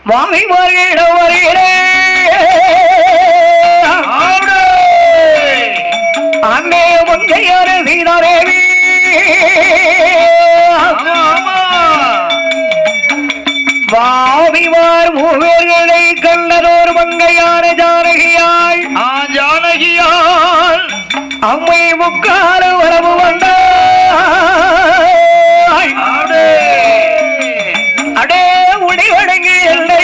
மாமிமார்களிடம் வருகிறே அன்னே முந்தையார சீதாதேவி மாமிமார் மூவர்களை கண்டதோர் மங்கையான ஜானகியாள் ஜானகியால் அம்மை முக்கால வரவு வந்தாய் அடே உடை வணங்கி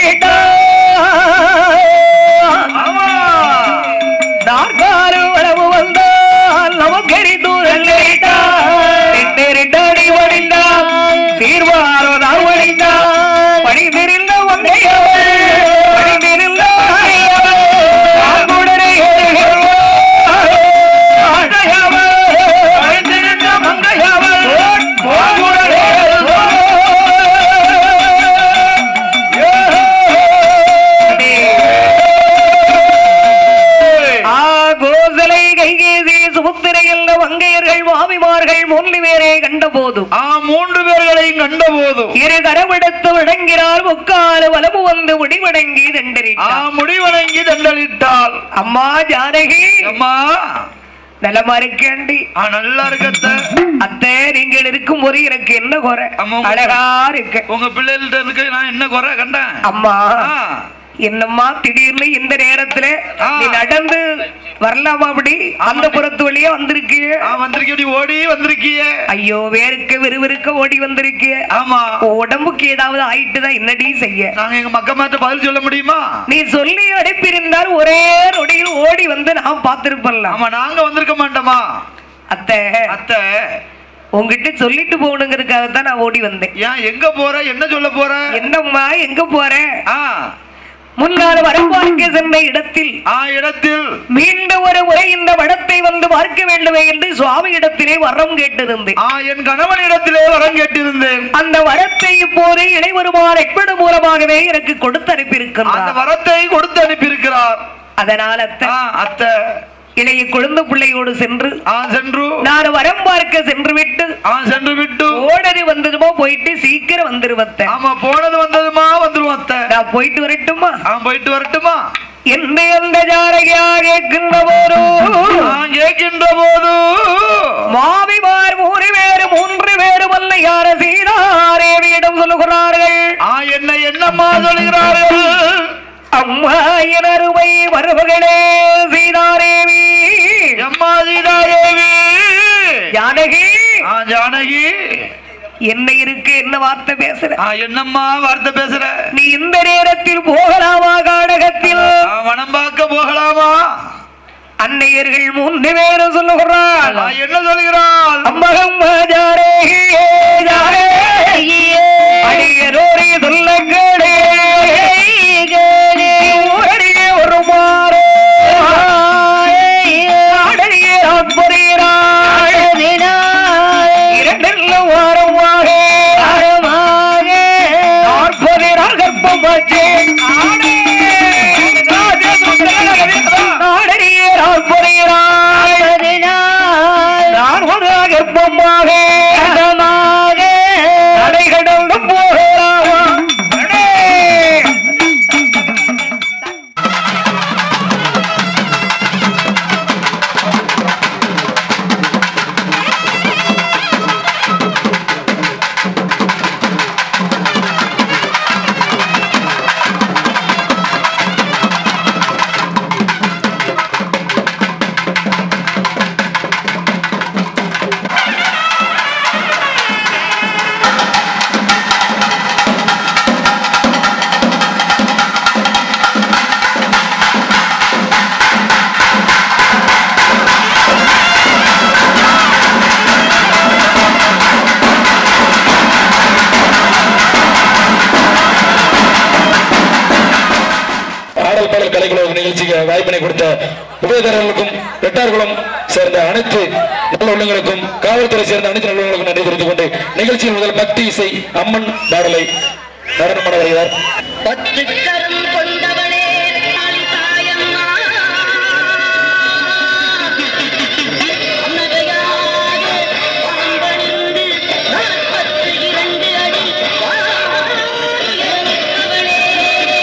நாற்கால வரவு வந்தால் நமக்கெரி தூரல் ரெண்டடி வடிந்தான் தீர்வாரோ நான் வடிந்தான் படி தெரிந்த வங்கையவள் படி தெரிந்த உடனே கோசலை கைகேசி சுமுத்திரையில் வங்கையர்கள் மாமிமார்கள் மூன்று பேரை கண்டபோது ஆ மூன்று பேர்களையும் கண்டபோது இரு கரமெடுத்து விளங்கிறார் முக்கால வலமு வந்து முடிவடங்கி ஆ தண்டரிட்டார் முடிவணங்கி தண்டலிட்டாள் அம்மா ஜானகி அம்மா நலமா இருக்கேண்டி ஆ நல்லா இருக்கத்த அத்தை நீங்கள் இருக்கும் போது எனக்கு என்ன குறை அம்மா, உங்க- அழகா இருக்கு உங்க பிள்ளைகள்ட்ட இருக்கு நான் என்ன குறை கண்டேன் அம்மா ஆ, என்னம்மா திடீர்னு இந்த நேரத்துல ஆ. நீ நடந்து வரலாமா அப்படி அந்த புறத்து வழியா வந்திருக்கிய ஆ வந்திருக்கி ஓடி வந்திருக்கியே ஐயோ வேறுக்க விறுவிறுக்க ஓடி வந்திருக்கிய ஆமா உடம்புக்கு ஏதாவது ஆயிட்டுதான் என்னடி செய்ய நாங்க எங்க மக்கமாட்ட பதில் சொல்ல முடியுமா நீ சொல்லி அனுப்பியிருந்தால் ஒரே நொடியில் ஓடி வந்து நான் பார்த்திருப்பலாம் ஆமா நாங்க வந்திருக்க மாட்டோமா அத்தை அத்தை உங்ககிட்ட சொல்லிட்டு போகணுங்கிறதுக்காக தான் நான் ஓடி வந்தேன் ஏன் எங்க போற என்ன சொல்ல போற என்னம்மா எங்க போற ஆ முன்னால் வரப்பார்க்க சென்ற இடத்தில் ஆ இடத்தில் மீண்டும் ஒரு முறை இந்த வடத்தை வந்து பார்க்க வேண்டுமே என்று சுவாமி இடத்திலே வரம் கேட்டிருந்தேன் ஆ என் கணவன் இடத்திலே வரம் கேட்டிருந்தேன் அந்த வரத்தை இப்போது இளைவருமார் எக்படு மூலமாகவே எனக்கு கொடுத்து அந்த அனுப்பியிருக்கின்றார் வரத்தை கொடுத்து அனுப்பியிருக்கிறார் அதனால அத்தை, ஆ அத்தை இளைய குழந்தை பிள்ளையோடு சென்று ஆ சென்று நான் வரம் பார்க்க சென்று விட்டு ஆ சென்று விட்டு ஓடரி வந்ததுமோ போயிட்டு சீக்கிரம் வந்துருவத்த ஆமா போனது வந்ததுமா வந்துருவோம் அத்தை நான் போயிட்டு வரட்டுமா ஆ போயிட்டு வரட்டுமா என்னை அந்த ஜாரகியாக கேட்கின்ற போதோ நான் கேட்கின்ற போது மாவிமார் மூணு பேரு மூன்று பேரு வல்ல யார சீதாரேவியிடம் சொல்லுகிறார்கள் ஆ என்ன என்னம்மா சொல்கிறார்கள் அம்மா என் அருமை மருமகளே சீதாரேவி எம்மா சீதாதேவி ஜானகி ஆ ஜானகி என்ன இருக்கு என்ன வார்த்தை பேசுற ஆ என்னம்மா வார்த்தை பேசுற நீ இந்த நேரத்தில் போகலாமா காடகத்தில் ஆ, வனம் பார்க்க போகலாமா அன்னையர்கள் மூன்று பேரும் சொல்லுகிறாள் ஆ, என்ன சொல்கிறாள் அம்மகம் ஜாரேகியே ஜாரேகியே அடியரோரே சொல்ல கேடே ஊரடியே ஒரு மாறோ ஆடடியே ஆட்புரியிறாள் இரண்டெல்ல வாரமாக நாற்பது நாள் கர்ப்பமாச்சு ஆடடியே ஆட்புரியிறாள் நான் ஒரு கர்ப்பமாக நடை கடந்து போகலாமா அடே! ஆடல் பாடல் கலைக்குழு நிகழ்ச்சிக்கு வாய்ப்பினை கொடுத்த உபயதாரர்களுக்கும் வெட்டார்குளம் சேர்ந்த அனைத்து நல்ல உள்ளங்களுக்கும் காவல்துறை சேர்ந்த அனைத்து நல்ல உள்ளங்களுக்கும் நன்றி தெரிவித்துக் கொண்டு நிகழ்ச்சியின் முதல் பக்தி இசை அம்மன் பாடலை நடனமாட வருகிறார் பத்து கரம் கொண்டவளே தாலி தாயம்மா நகையாக பாம்பணிந்து நாற்பத்து இரண்டு அடி வாங்கியவளே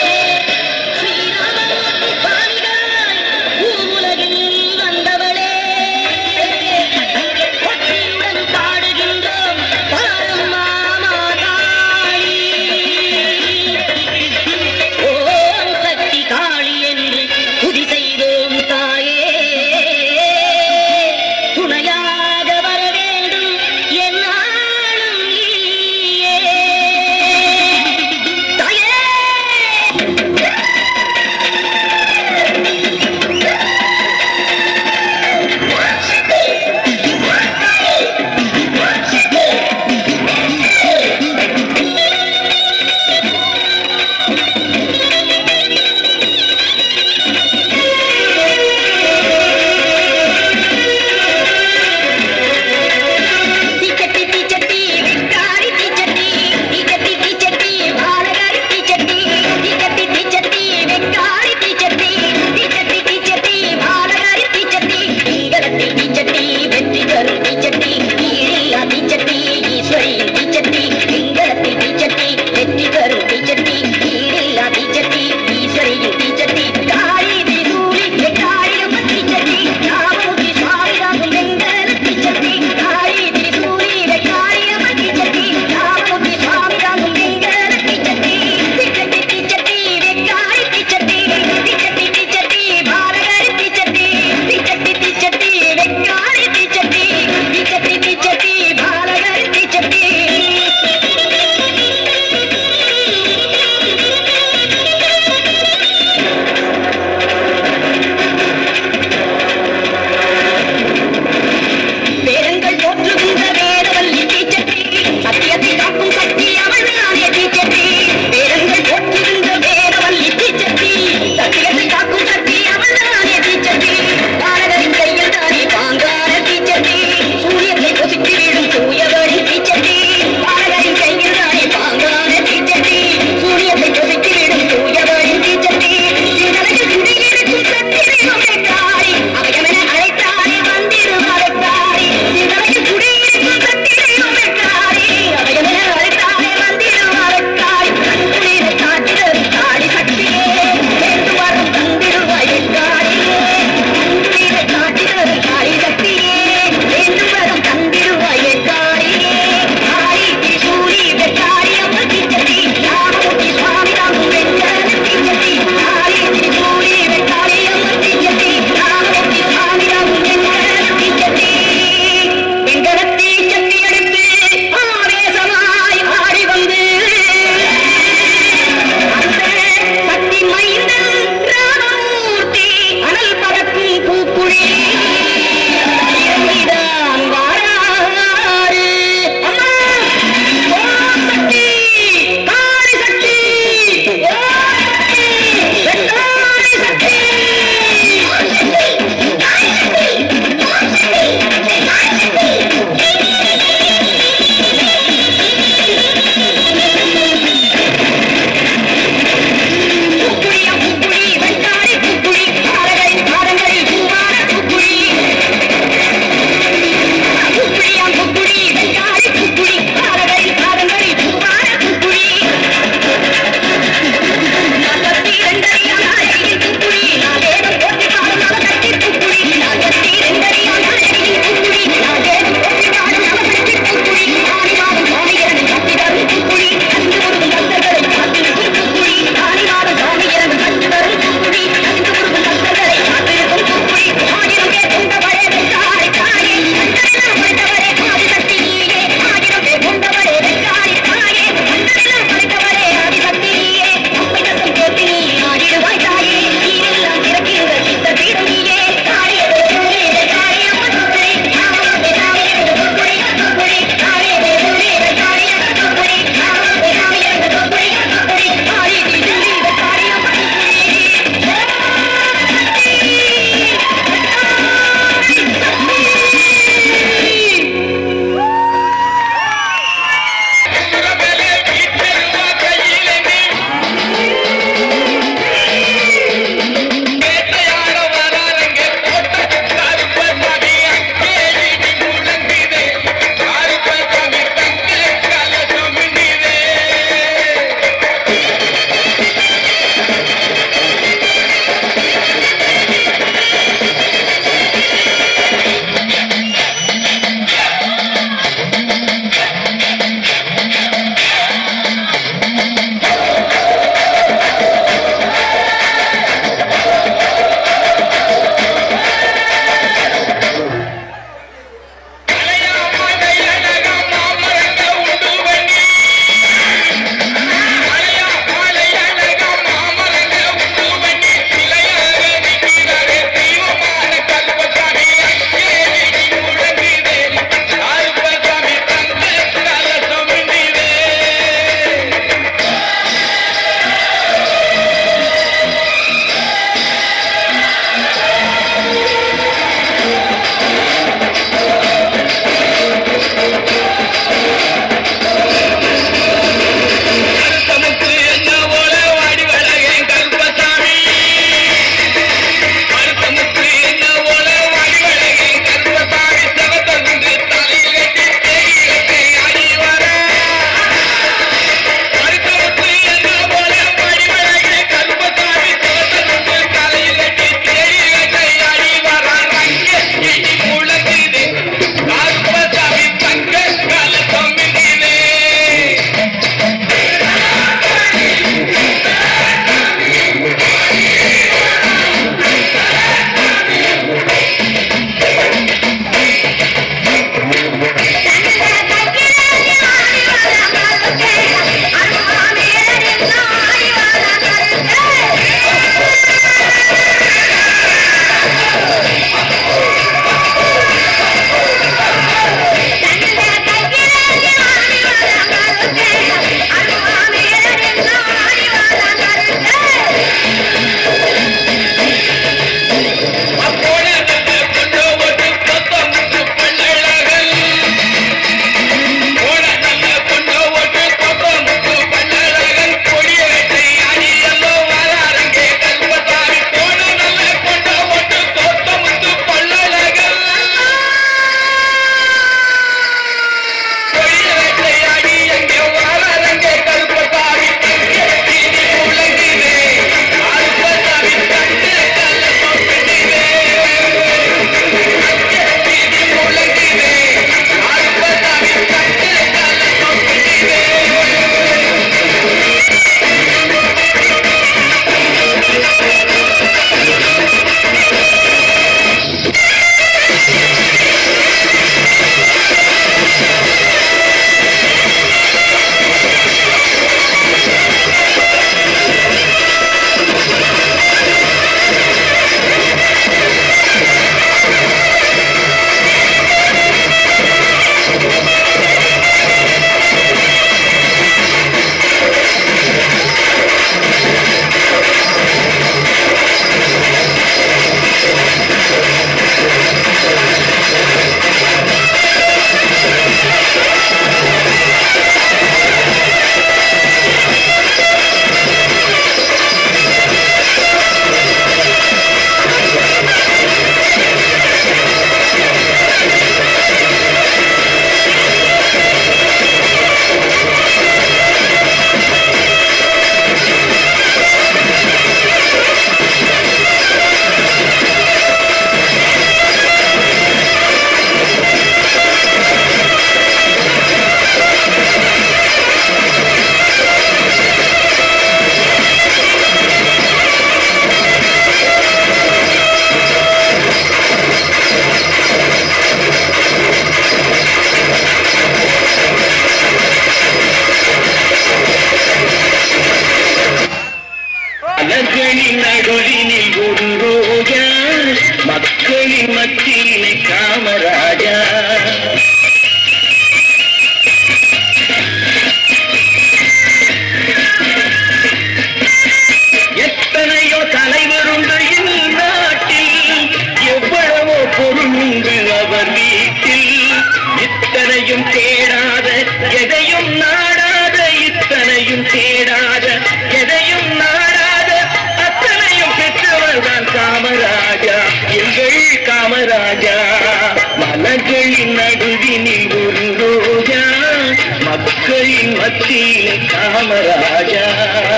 ராமராஜா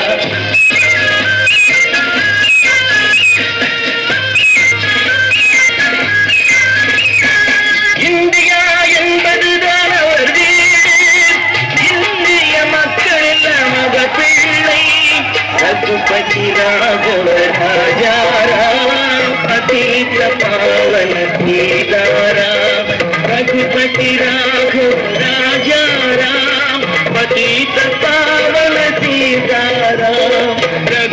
இந்தியா என்பதுதான் அவர் வீடு இந்திய மக்கள் எல்லாம் அவர் பிள்ளை ரகுபதி ராഘവ ராஜாராம் பதீத பாவன சீதாராம் ரகுபதி ராഘவ ராஜாராம் பதீத பாவன சீதாராம்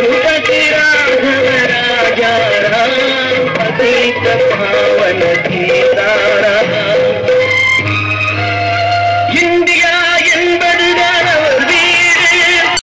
ரகுபதி ராഘவ ராஜாராம் பதீத பாவன சீதாராம்